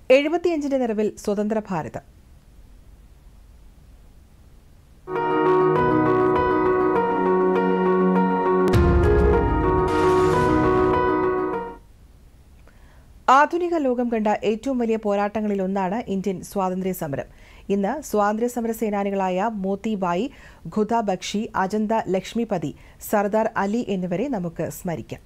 എഴുപത്തിയഞ്ചിന്റെ നിറവിൽ സ്വതന്ത്ര ഭാരതം ആധുനിക ലോകം കണ്ട ഏറ്റവും വലിയ പോരാട്ടങ്ങളിലൊന്നാണ് ഇന്ത്യൻ സ്വാതന്ത്ര്യ സമരം ഇന്ന് സ്വാതന്ത്ര്യ സമര സേനാനികളായ മോത്തിബായി ഖുദ ബക്ഷി അജന്ത ലക്ഷ്മിപതി സർദാർ അലി എന്നിവരെ നമുക്ക് സ്മരിക്കാം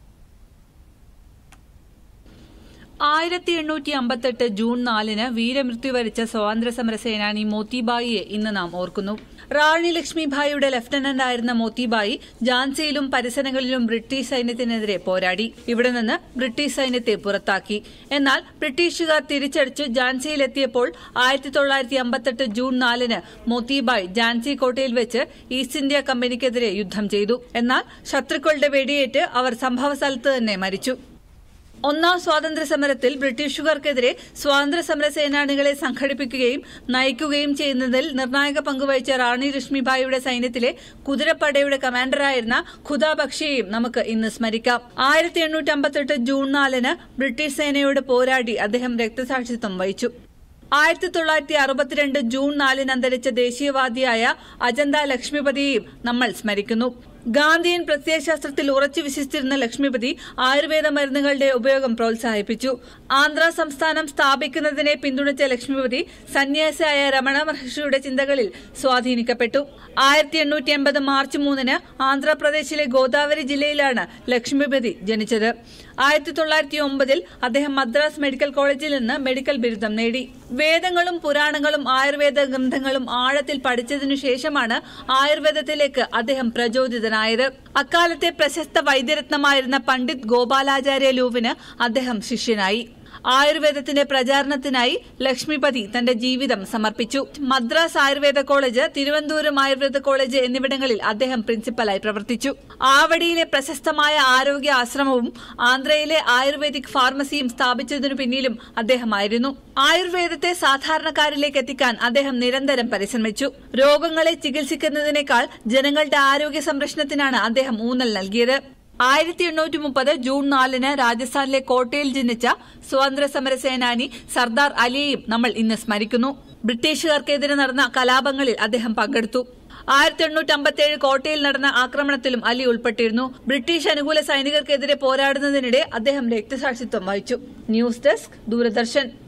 ആയിരത്തി എണ്ണൂറ്റി അമ്പത്തെട്ട് ജൂൺ നാലിന് വീരമൃത്യു വരിച്ച സ്വാതന്ത്ര്യ സമര സേനാനി മോത്തിബായിയെ ഇന്ന് നാം ഓർക്കുന്നു റാണി ലക്ഷ്മിഭായിയുടെ ലഫ്റ്റനന്റ് ആയിരുന്ന മോത്തിബായി ഝാൻസിയിലും പരിസരങ്ങളിലും ബ്രിട്ടീഷ് സൈന്യത്തിനെതിരെ പോരാടി ഇവിടെ നിന്ന് ബ്രിട്ടീഷ് സൈന്യത്തെ പുറത്താക്കി എന്നാൽ ബ്രിട്ടീഷുകാർ തിരിച്ചടിച്ച് ഝാൻസിയിലെത്തിയപ്പോൾ ആയിരത്തി തൊള്ളായിരത്തി അമ്പത്തെട്ട് ജൂൺ നാലിന് മോത്തിബായ് ഝാൻസി കോട്ടയിൽ വെച്ച് ഈസ്റ്റ് ഇന്ത്യ കമ്പനിക്കെതിരെ യുദ്ധം ചെയ്തു എന്നാൽ ശത്രുക്കളുടെ വെടിയേറ്റ് അവർ സംഭവസ്ഥലത്ത് തന്നെ മരിച്ചു ഒന്നാം സ്വാതന്ത്ര്യ സമരത്തിൽ ബ്രിട്ടീഷുകാർക്കെതിരെ സ്വാതന്ത്ര്യ സമര സേനാനികളെ സംഘടിപ്പിക്കുകയും നയിക്കുകയും ചെയ്യുന്നതിൽ നിർണായക പങ്കുവഹിച്ച റാണി ലക്ഷ്മിബായിയുടെ സൈന്യത്തിലെ കുതിരപ്പടയുടെ കമാൻഡറായിരുന്ന ഖുദാ ബക്ഷിയെയും നമുക്ക് ഇന്ന് സ്മരിക്കാം ആയിരത്തി എണ്ണൂറ്റി അമ്പത്തെട്ട് ജൂൺ നാലിന് ബ്രിട്ടീഷ് സേനയോട് പോരാടി അദ്ദേഹം രക്തസാക്ഷിത്വം വഹിച്ചു ആയിരത്തി തൊള്ളായിരത്തി അറുപത്തിരണ്ട് ജൂൺ നാലിന് അന്തരിച്ച ദേശീയവാദിയായ അജന്ത ലക്ഷ്മിപതിയെയും നമ്മൾ സ്മരിക്കുന്നു ഗാന്ധിയൻ പ്രത്യയശാസ്ത്രത്തിൽ ഉറച്ചു വിശ്വസിച്ചിരുന്ന ലക്ഷ്മിപതി ആയുർവേദ മരുന്നുകളുടെ ഉപയോഗം പ്രോത്സാഹിപ്പിച്ചു ആന്ധ്ര സംസ്ഥാനം സ്ഥാപിക്കുന്നതിനെ പിന്തുണച്ച ലക്ഷ്മിപതി സന്യാസിയായ രമണ മഹർഷിയുടെ ചിന്തകളിൽ സ്വാധീനിക്കപ്പെട്ടു ആയിരത്തി എണ്ണൂറ്റി എൺപത് മാർച്ച് മൂന്നിന് ആന്ധ്രാപ്രദേശിലെ ഗോദാവരി ജില്ലയിലാണ് ലക്ഷ്മിപതി ജനിച്ചത് ആയിരത്തി തൊള്ളായിരത്തി ഒമ്പതിൽ അദ്ദേഹം മദ്രാസ് മെഡിക്കൽ കോളേജിൽ നിന്ന് മെഡിക്കൽ ബിരുദം നേടി വേദങ്ങളും പുരാണങ്ങളും ആയുർവേദ ഗ്രന്ഥങ്ങളും ആഴത്തിൽ പഠിച്ചതിനു ശേഷമാണ് ആയുർവേദത്തിലേക്ക് അദ്ദേഹം പ്രചോദിതനായത് അക്കാലത്തെ പ്രശസ്ത വൈദ്യരത്നമായിരുന്ന പണ്ഡിറ്റ് ഗോപാലാചാര്യ ലൂവിന് അദ്ദേഹം ശിഷ്യനായി ആയുർവേദത്തിന്റെ പ്രചാരണത്തിനായി ലക്ഷ്മിപതി തന്റെ ജീവിതം സമർപ്പിച്ചു മദ്രാസ് ആയുർവേദ കോളേജ് തിരുവനന്തപുരം ആയുർവേദ കോളേജ് എന്നിവിടങ്ങളിൽ അദ്ദേഹം പ്രിൻസിപ്പലായി പ്രവർത്തിച്ചു ആവടിയിലെ പ്രശസ്തമായ ആരോഗ്യ ആശ്രമവും ആന്ധ്രയിലെ ആയുർവേദിക് ഫാർമസിയും സ്ഥാപിച്ചതിനു പിന്നിലും അദ്ദേഹമായിരുന്നു ആയുർവേദത്തെ സാധാരണക്കാരിലേക്ക് എത്തിക്കാൻ അദ്ദേഹം നിരന്തരം പരിശ്രമിച്ചു രോഗങ്ങളെ ചികിത്സിക്കുന്നതിനേക്കാൾ ജനങ്ങളുടെ ആരോഗ്യ സംരക്ഷണത്തിനാണ് അദ്ദേഹം ഊന്നൽ നൽകിയത് ആയിരത്തി എണ്ണൂറ്റി മുപ്പത് ജൂൺ നാലിന് രാജസ്ഥാനിലെ കോട്ടയിൽ ജനിച്ച സ്വാതന്ത്ര്യ സമര സേനാനി സർദാർ അലിയെയും നമ്മൾ ഇന്ന് സ്മരിക്കുന്നു ബ്രിട്ടീഷുകാർക്കെതിരെ നടന്ന കലാപങ്ങളിൽ അദ്ദേഹം പങ്കെടുത്തു ആയിരത്തി എണ്ണൂറ്റി അമ്പത്തിയേഴ് കോട്ടയിൽ നടന്ന ആക്രമണത്തിലും അലി ഉൾപ്പെട്ടിരുന്നു ബ്രിട്ടീഷ് അനുകൂല സൈനികർക്കെതിരെ പോരാടുന്നതിനിടെ അദ്ദേഹം രക്തസാക്ഷിത്വം വഹിച്ചു ന്യൂസ് ഡെസ്ക് ദൂരദർശൻ